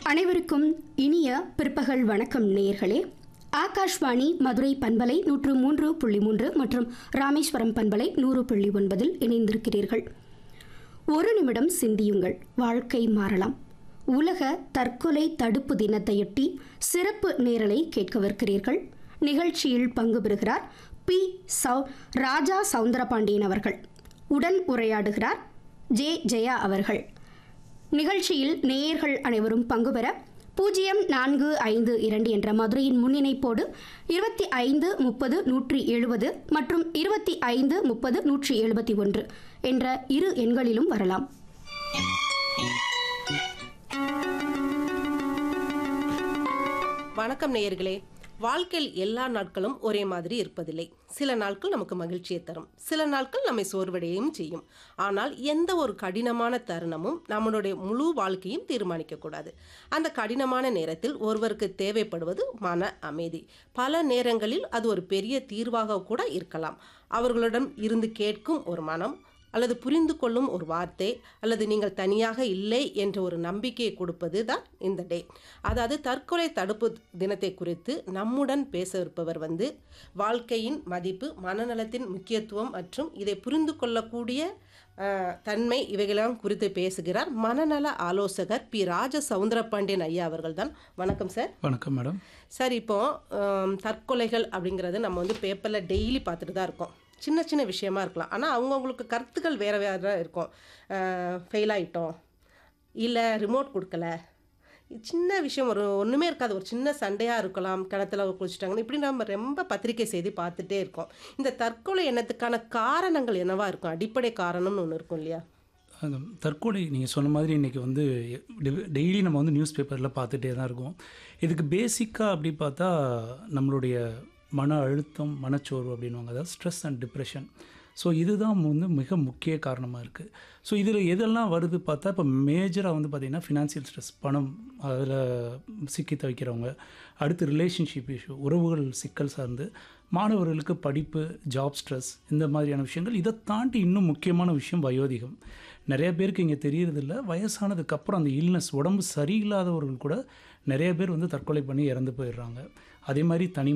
அனைவருக்கும் இனிய பிற்பகல் வணக்கம் நேயர்களே ஆகாஷ்வாணி மதுரை பண்பலை நூற்று மூன்று புள்ளி மூன்று மற்றும் ராமேஸ்வரம் பண்பலை நூறு புள்ளி ஒன்பதில் இணைந்திருக்கிறீர்கள் ஒரு நிமிடம் சிந்தியுங்கள் வாழ்க்கை மாறலாம் உலக தற்கொலை தடுப்பு தினத்தையொட்டி சிறப்பு நேரலை கேட்கவிருக்கிறீர்கள் நிகழ்ச்சியில் பங்கு பெறுகிறார் பி சௌ ராஜா சவுந்தரபாண்டியன் அவர்கள் உடன் உரையாடுகிறார் ஜே ஜெயா அவர்கள் நிகழ்ச்சியில் நேயர்கள் அனைவரும் பங்கு பெற பூஜ்ஜியம் நான்கு ஐந்து இரண்டு என்ற மதுரையின் முன்னிணைப்போடு இருபத்தி ஐந்து முப்பது நூற்றி எழுபது மற்றும் இருபத்தி ஐந்து முப்பது நூற்றி எழுபத்தி ஒன்று என்ற இரு எண்களிலும் வரலாம் வணக்கம் நேயர்களே வாழ்க்கையில் எல்லா நாட்களும் ஒரே மாதிரி இருப்பதில்லை சில நாட்கள் நமக்கு மகிழ்ச்சியை தரும் சில நாட்கள் நம்மை சோர்வடையவும் செய்யும் ஆனால் எந்த ஒரு கடினமான தருணமும் நம்மளுடைய முழு வாழ்க்கையும் தீர்மானிக்க கூடாது அந்த கடினமான நேரத்தில் ஒருவருக்கு தேவைப்படுவது மன அமைதி பல நேரங்களில் அது ஒரு பெரிய தீர்வாக கூட இருக்கலாம் அவர்களிடம் இருந்து கேட்கும் ஒரு மனம் அல்லது புரிந்து கொள்ளும் ஒரு வார்த்தை அல்லது நீங்கள் தனியாக இல்லை என்ற ஒரு நம்பிக்கையை கொடுப்பது தான் இந்த டே அதாவது தற்கொலை தடுப்பு தினத்தை குறித்து நம்முடன் பேசவிருப்பவர் வந்து வாழ்க்கையின் மதிப்பு மனநலத்தின் முக்கியத்துவம் மற்றும் இதை புரிந்து கொள்ளக்கூடிய அஹ், தன்மை இவைகளெல்லாம் குறித்து பேசுகிறார் மனநல ஆலோசகர் பி ராஜ சவுந்தரபாண்டியன் ஐயா அவர்கள் தான் வணக்கம் சார் வணக்கம் மேடம் சார் இப்போ ஆம், தற்கொலைகள் அப்படிங்கிறது நம்ம வந்து பேப்பரில் டெய்லி பார்த்துட்டு தான் இருக்கோம் சின்ன சின்ன விஷயமா இருக்கலாம் ஆனால் அவங்கவுங்களுக்கு கருத்துக்கள் வேறு வேறு இருக்கும் ஃபெயில் ஆயிட்டோம் இல்லை ரிமோட் கொடுக்கல சின்ன விஷயம் ஒரு ஒன்றுமே இருக்காது ஒரு சின்ன சண்டையாக இருக்கலாம் கிணத்துல குளிச்சிட்டாங்கன்னு இப்படி நம்ம ரொம்ப பத்திரிக்கை செய்தி பார்த்துட்டே இருக்கோம் இந்த தற்கொலை எண்ணத்துக்கான காரணங்கள் என்னவா இருக்கும் அடிப்படை காரணம்னு ஒன்று இருக்கும் இல்லையா அந்த தற்கொலை நீங்கள் சொன்ன மாதிரி இன்றைக்கி வந்து டெய்லி நம்ம வந்து நியூஸ் பேப்பரில் பார்த்துட்டே தான் இருக்கோம் இதுக்கு பேசிக்காக அப்படி பார்த்தா நம்மளுடைய மன அழுத்தம் மனச்சோர்வு அப்படின்வாங்க அதாவது ஸ்ட்ரெஸ் அண்ட் டிப்ரெஷன் ஸோ இதுதான் வந்து மிக முக்கிய காரணமாக இருக்குது ஸோ இதில் எதெல்லாம் வருது பார்த்தா இப்போ மேஜராக வந்து பார்த்திங்கன்னா ஃபினான்சியல் ஸ்ட்ரெஸ் பணம் அதில் சிக்கி தவிக்கிறவங்க அடுத்து ரிலேஷன்ஷிப் இஷ்யூ உறவுகள் சிக்கல் சார்ந்து மாணவர்களுக்கு படிப்பு ஜாப் ஸ்ட்ரெஸ் இந்த மாதிரியான விஷயங்கள் இதை தாண்டி இன்னும் முக்கியமான விஷயம் வயோதிகம் நிறைய பேருக்கு இங்கே தெரியறதில்ல வயசானதுக்கப்புறம் அந்த இல்னஸ் உடம்பு சரியில்லாதவர்கள் கூட நிறைய பேர் வந்து தற்கொலை பண்ணி இறந்து போயிடுறாங்க அதே மாதிரி தனி